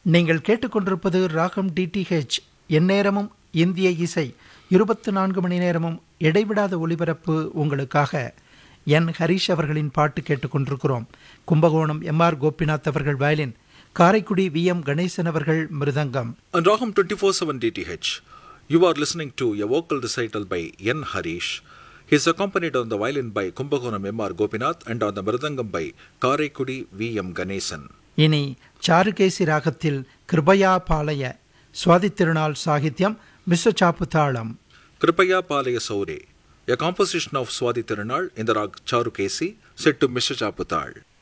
நீங்கள் கேட்டுக்கொண்டிருப்பது ராகம் டிடிஹெச் எந்நேரமும் இந்திய இசை இருபத்து நான்கு மணி நேரமும் இடைவிடாத ஒலிபரப்பு உங்களுக்காக என் ஹரிஷ் அவர்களின் பாட்டு கேட்டுக்கொண்டிருக்கிறோம் கும்பகோணம் எம் ஆர் கோபிநாத் அவர்கள் violin Karaikudi V M Ganesan அவர்கள் mridangam On Raham 24/7 DTH, you are listening to a vocal recital by N. Harish. He is accompanied on the violin by Kumbakonam M. R. Gopinath and on the mridangam by Karaikudi V. M. Ganesan. இனி சாருகேசி ராகத்தில் கிருபயா பாலய சுவாதி திருநாள் சாகித்யம் மிஸ்ர சாப்பு தாளம் Kripaya Palaya Saure, a composition of Swadi Tirunal in the rag Charukesi, set to Mr. Chaputal.